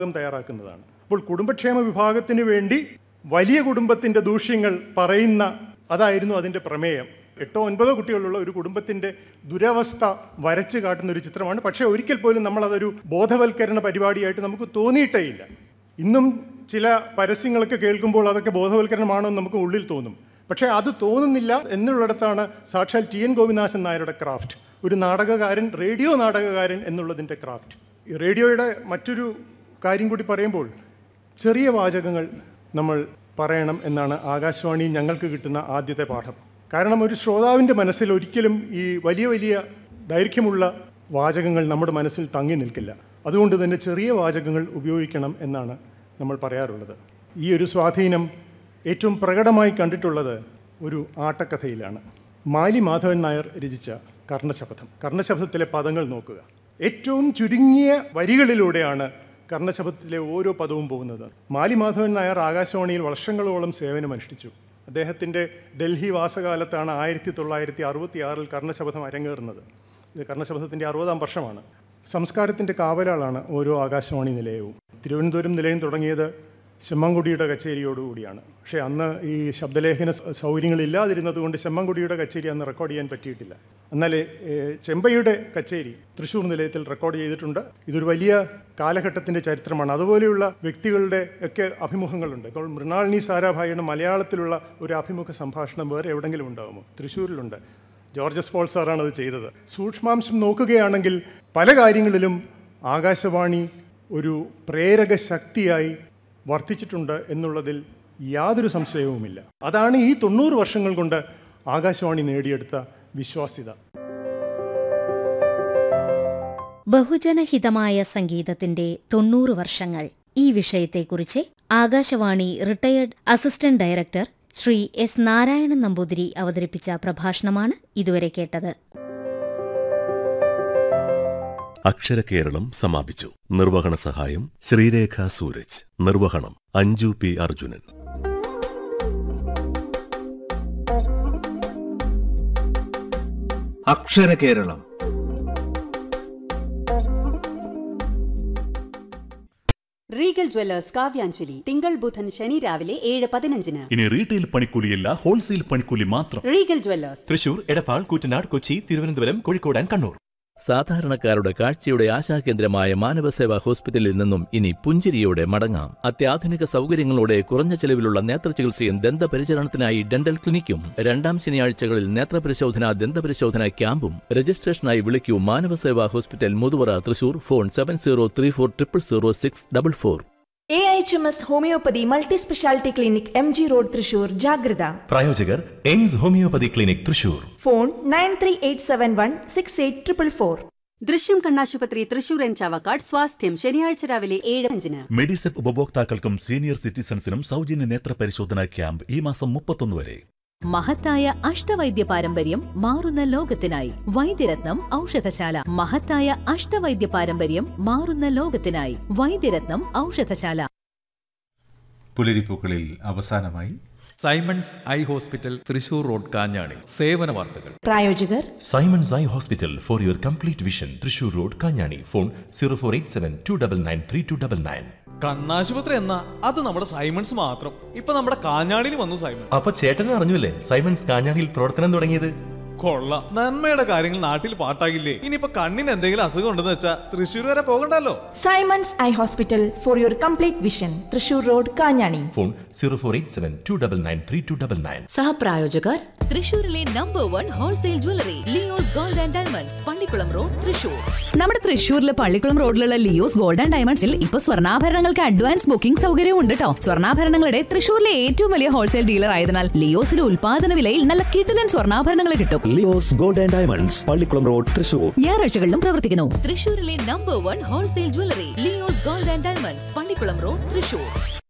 തയ്യാറാക്കുന്നതാണ് അപ്പോൾ കുടുംബക്ഷേമ വിഭാഗത്തിന് വേണ്ടി വലിയ കുടുംബത്തിൻ്റെ ദൂഷ്യങ്ങൾ പറയുന്ന അതായിരുന്നു അതിൻ്റെ പ്രമേയം എട്ടോ ഒൻപതോ കുട്ടികളുള്ള ഒരു കുടുംബത്തിൻ്റെ ദുരവസ്ഥ വരച്ചു കാട്ടുന്ന ഒരു ചിത്രമാണ് പക്ഷേ ഒരിക്കൽ പോലും നമ്മളതൊരു ബോധവൽക്കരണ പരിപാടിയായിട്ട് നമുക്ക് തോന്നിയിട്ടേ ഇല്ല ഇന്നും ചില പരസ്യങ്ങളൊക്കെ കേൾക്കുമ്പോൾ അതൊക്കെ ബോധവൽക്കരണമാണോ എന്ന് നമുക്ക് ഉള്ളിൽ തോന്നും പക്ഷേ അത് തോന്നുന്നില്ല എന്നുള്ളിടത്താണ് സാക്ഷാൽ ടി എൻ ഗോപിനാഥൻ നായരുടെ ക്രാഫ്റ്റ് ഒരു നാടകകാരൻ റേഡിയോ നാടകകാരൻ എന്നുള്ളതിൻ്റെ ക്രാഫ്റ്റ് ഈ റേഡിയോയുടെ മറ്റൊരു കാര്യം കൂടി പറയുമ്പോൾ ചെറിയ വാചകങ്ങൾ നമ്മൾ പറയണം എന്നാണ് ആകാശവാണി ഞങ്ങൾക്ക് കിട്ടുന്ന ആദ്യത്തെ പാഠം കാരണം ഒരു ശ്രോതാവിൻ്റെ മനസ്സിൽ ഒരിക്കലും ഈ വലിയ വലിയ ദൈർഘ്യമുള്ള വാചകങ്ങൾ നമ്മുടെ മനസ്സിൽ തങ്ങി നിൽക്കില്ല അതുകൊണ്ട് തന്നെ ചെറിയ വാചകങ്ങൾ ഉപയോഗിക്കണം എന്നാണ് നമ്മൾ പറയാറുള്ളത് ഈ ഒരു സ്വാധീനം ഏറ്റവും പ്രകടമായി കണ്ടിട്ടുള്ളത് ഒരു ആട്ടക്കഥയിലാണ് മാലി മാധവൻ നായർ രചിച്ച കർണശപഥം കർണശപഥത്തിലെ പദങ്ങൾ നോക്കുക ഏറ്റവും ചുരുങ്ങിയ വരികളിലൂടെയാണ് കർണശപഥത്തിലെ ഓരോ പദവും പോകുന്നത് മാലി മാധവൻ നായർ ആകാശവാണിയിൽ വർഷങ്ങളോളം സേവനമനുഷ്ഠിച്ചു അദ്ദേഹത്തിൻ്റെ ഡൽഹി വാസകാലത്താണ് ആയിരത്തി തൊള്ളായിരത്തി അറുപത്തി ആറിൽ കർണശപഥം അരങ്ങേറുന്നത് ഇത് കർണശപഥത്തിൻ്റെ അറുപതാം വർഷമാണ് സംസ്കാരത്തിൻ്റെ കാവലാളാണ് ഓരോ ആകാശവാണി നിലയവും തിരുവനന്തപുരം നിലയം തുടങ്ങിയത് ചെമ്മൻകുടിയുടെ കച്ചേരിയോടുകൂടിയാണ് പക്ഷേ അന്ന് ഈ ശബ്ദലേഖന സ- സൗകര്യങ്ങളില്ലാതിരുന്നത് കൊണ്ട് ചെമ്മൻകുടിയുടെ കച്ചേരി അന്ന് റെക്കോർഡ് ചെയ്യാൻ പറ്റിയിട്ടില്ല എന്നാൽ ഏഹ്, ചെമ്പയുടെ കച്ചേരി തൃശ്ശൂർ നിലയത്തിൽ റെക്കോർഡ് ചെയ്തിട്ടുണ്ട് ഇതൊരു വലിയ കാലഘട്ടത്തിൻ്റെ ചരിത്രമാണ് അതുപോലെയുള്ള വ്യക്തികളുടെ ഒക്കെ അഭിമുഖങ്ങളുണ്ട് ഇപ്പോൾ മൃണാളിനി സാരാഭായിയുടെ മലയാളത്തിലുള്ള ഒരു അഭിമുഖ സംഭാഷണം വേറെ എവിടെങ്കിലും ഉണ്ടാകുമോ തൃശ്ശൂരിലുണ്ട് ജോർജ് പോൾ സാറാണ് അത് ചെയ്തത് സൂക്ഷ്മാംശം നോക്കുകയാണെങ്കിൽ പല കാര്യങ്ങളിലും ആകാശവാണി ഒരു പ്രേരക ശക്തിയായി വർദ്ധിച്ചിട്ടുണ്ട് എന്നുള്ളതിൽ യാതൊരു സംശയവുമില്ല അതാണ് ഈ തൊണ്ണൂറ് വർഷങ്ങൾ കൊണ്ട് ആകാശവാണി നേടിയെടുത്ത വിശ്വാസ്യത ബഹുജനഹിതമായ സംഗീതത്തിന്റെ തൊണ്ണൂറ് വർഷങ്ങൾ ഈ വിഷയത്തെക്കുറിച്ച് Akashvani retired assistant director Shri S Narayanan Namboothiri അവതരിപ്പിച്ച പ്രഭാഷണമാണ് ഇതുവരെ കേട്ടത് അക്ഷരകേരളം സമാപിച്ചു നിർവഹണ സഹായം ശ്രീരേഖ സൂരജ് നിർവഹണം Anju P Arjunan Aksharakeralam Regal Jewellers Kavyanjali തിങ്കൾ ബുധൻ ശനി രാവിലെ ഏഴ് പതിനഞ്ചിന് ഇനി റീറ്റെയിൽ പണിക്കൂലിയല്ല ഹോൾസെയിൽ പണിക്കൂലി മാത്രം Regal Jewellers Thrissur Edappal Koottanad Kochi Thiruvananthapuram Kozhikode and Kannur സാധാരണക്കാരുടെ കാഴ്ചയുടെ ആശാകേന്ദ്രമായ മാനവസേവാ ഹോസ്പിറ്റലിൽ നിന്നും ഇനി പുഞ്ചിരിയോടെ മടങ്ങാം അത്യാധുനിക സൗകര്യങ്ങളോടെ കുറഞ്ഞ ചെലവിലുള്ള നേത്രചികിത്സയും ദന്തപരിചരണത്തിനായി ഡെന്റൽ ക്ലിനിക്കും രണ്ടാം ശനിയാഴ്ചകളിൽ നേത്രപരിശോധന ദന്തപരിശോധന ക്യാമ്പും രജിസ്ട്രേഷനായി വിളിക്കൂ Manavaseva hospital Muthuvara Thrissur phone seven zero three four triple zero six double four A H M S homoeopathy multi speciality clinic M G road Thrissur ജാഗ്രത പ്രായോജകർ AIMS homoeopathy clinic Thrissur phone nine three eight seven one six eight triple four Drishyam കണ്ണാശുപത്രി Thrissur N Chavakkad സ്വാസ്ഥ്യം ശനിയാഴ്ച രാവിലെ ഏഴ് അഞ്ചിന് MEDISEP ഉപഭോക്താക്കൾക്കും senior സിറ്റിസൺസിനും സൗജന്യ നേത്ര പരിശോധനാ ക്യാമ്പ് ഈ മാസം മുപ്പത്തൊന്ന് വരെ മഹത്തായ അഷ്ടവൈദ്യ പാരമ്പര്യം മാറുന്ന ലോകത്തിനായി വൈദ്യരത്നം ഔഷധശാല മഹത്തായ അഷ്ടവൈദ്യ പാരമ്പര്യം മാറുന്ന ലോകത്തിനായി വൈദ്യരത്നം ഔഷധശാല പുലരിപ്പൂക്കളിൽ അവസാനമായി Simon's eye hospital Thrissur road Kanjani സേവന വാർത്തകൾ പ്രായോജകർ Simon's eye hospital for your complete vision Thrissur road Kanjani phone zero four eight seven two double nine three two double nine കണ്ണാശുപത്രി എന്നാ അത് നമ്മുടെ സൈമൺസ് മാത്രം ഇപ്പൊ നമ്മുടെ കാഞ്ഞാടിയിൽ വന്നു സൈമൺ അപ്പൊ ചേട്ടൻ അറിഞ്ഞില്ലേ സൈമൺസ് കാഞ്ഞാണിയിൽ പ്രവർത്തനം തുടങ്ങിയത് കൊള്ളാം നന്മയുടെ കാര്യങ്ങൾ നാട്ടിൽ പാട്ടാകില്ലേ ഇനിയിപ്പോ കണ്ണിന് എന്തെങ്കിലും അസുഖം ഉണ്ടെന്ന് വെച്ചാ തൃശ്ശൂർ വരെ പോകണ്ടല്ലോ Simon's eye hospital for your complete vision Thrissur road Kanjani phone zero four eight seven two double nine three two double nine സഹപ്രായോജകർ തൃശൂരിലെ number one wholesale jewellery Leo's gold and diamonds Pallikulam road Thrissur നമ്മുടെ തൃശ്ശൂരിലെ പള്ളിക്കുളം റോഡിലുള്ള ലിയോസ് ഗോൾഡ് ആൻഡ് ഡയമണ്ട്സിൽ ഇപ്പൊ സ്വർണ്ണാഭരണങ്ങൾക്ക് advance booking സൗകര്യവും ഉണ്ട് കേട്ടോ സ്വർണ്ണാഭരണങ്ങളുടെ തൃശ്ശൂരിലെ ഏറ്റവും വലിയ ഹോൾസെയിൽ ഡീലർ ആയതിനാൽ ലിയോസിലെ ഉൽപാദന വിലയിൽ നല്ല കിടിലൻ സ്വർണ്ണാഭരണങ്ങൾ കിട്ടും Leo's gold and diamonds Pallikulam road Thrissur ഞായറാഴ്ചകളിലും പ്രവർത്തിക്കുന്നു തൃശൂരിലെ number one wholesale jewellery Leo's gold and diamonds Pallikulam road Thrissur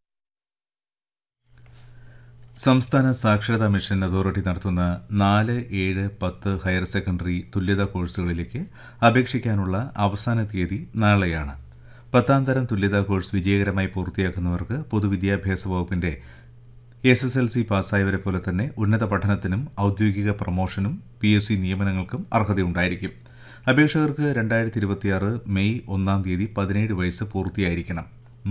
സംസ്ഥാന സാക്ഷരതാ മിഷൻ അതോറിറ്റി നടത്തുന്ന നാല് ഏഴ് പത്ത് ഹയർ സെക്കൻഡറി തുല്യതാ കോഴ്സുകളിലേക്ക് അപേക്ഷിക്കാനുള്ള അവസാന തീയതി നാളെയാണ് പത്താം തരം തുല്യതാ കോഴ്സ് വിജയകരമായി പൂർത്തിയാക്കുന്നവർക്ക് പൊതുവിദ്യാഭ്യാസ വകുപ്പിന്റെ എസ് എസ് എൽ സി പാസ്സായവരെ പോലെ തന്നെ ഉന്നത പഠനത്തിനും ഔദ്യോഗിക പ്രൊമോഷനും പി എസ് സി നിയമനങ്ങൾക്കും അർഹതയുണ്ടായിരിക്കും അപേക്ഷകർക്ക് രണ്ടായിരത്തി ഇരുപത്തിയാറ് മെയ് ഒന്നാം തീയതി പതിനേഴ് വയസ്സ് പൂർത്തിയായിരിക്കണം